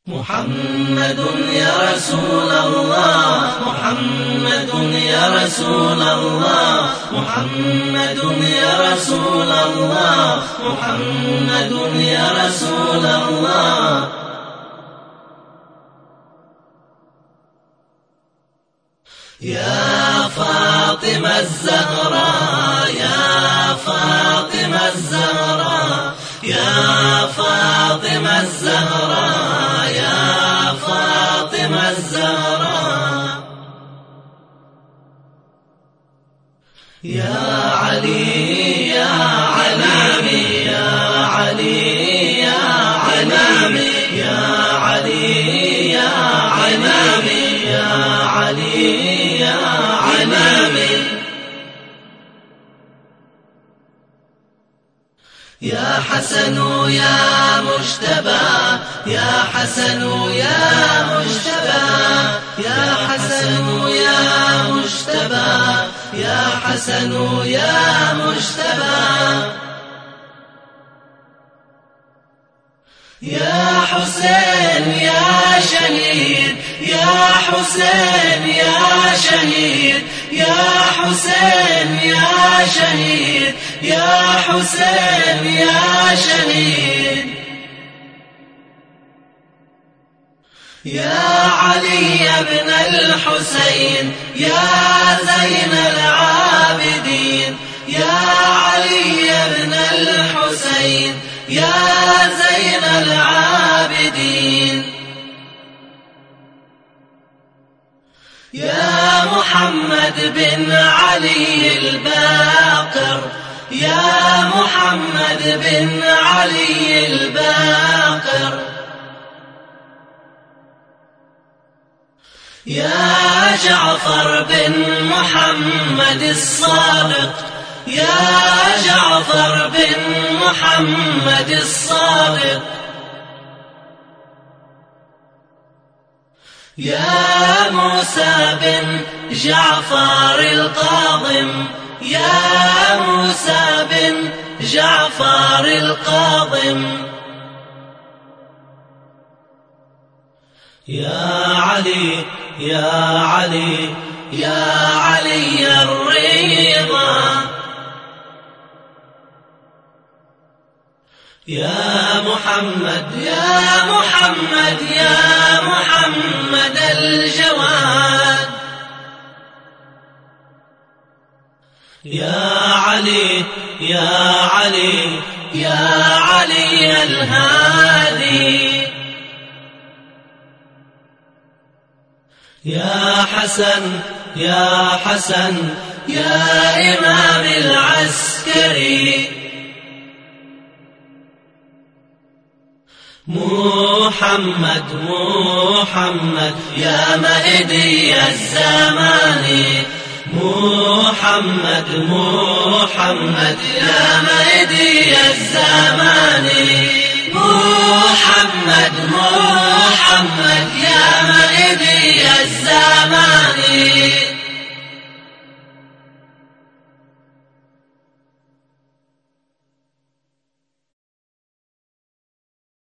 محمد يا رسول الله محمد يا رسول الله محمد يا رسول الله محمد يا رسول الله يا فاطمة الزهراء يا فاطمة الزهراء يا فاطمة الزهراء يا فاطمة الزهراء يا علي يا علي يا علي يا علي يا علي يا علي يا علي يا علي يا حسن يا مجتبى يا حسن يا مجتبى يا حسن يا مجتبى يا حسن يا مجتبى يا حسين يا شهيد يا حسين يا شهيد يا حسين يا شهيد يا حسين يا شهيد يا علي بن الحسين يا زين العابدين يا علي بن الحسين يا زين العابدين يا محمد بن علي الباقر يا محمد بن علي الباقر يا جعفر بن محمد الصادق يا جعفر بن محمد الصادق يا موسى بن جعفر القاضم يا موسى بن جعفر القاضم يا علي يا علي يا علي الرضا يا محمد يا محمد يا محمد الجواد يا علي يا علي يا علي الهادي يا حسن يا حسن يا إمام العسكري محمد محمد يا مهدي الزمان محمد محمد يا مهدي الزمان محمد محمد يا مهدي الزمان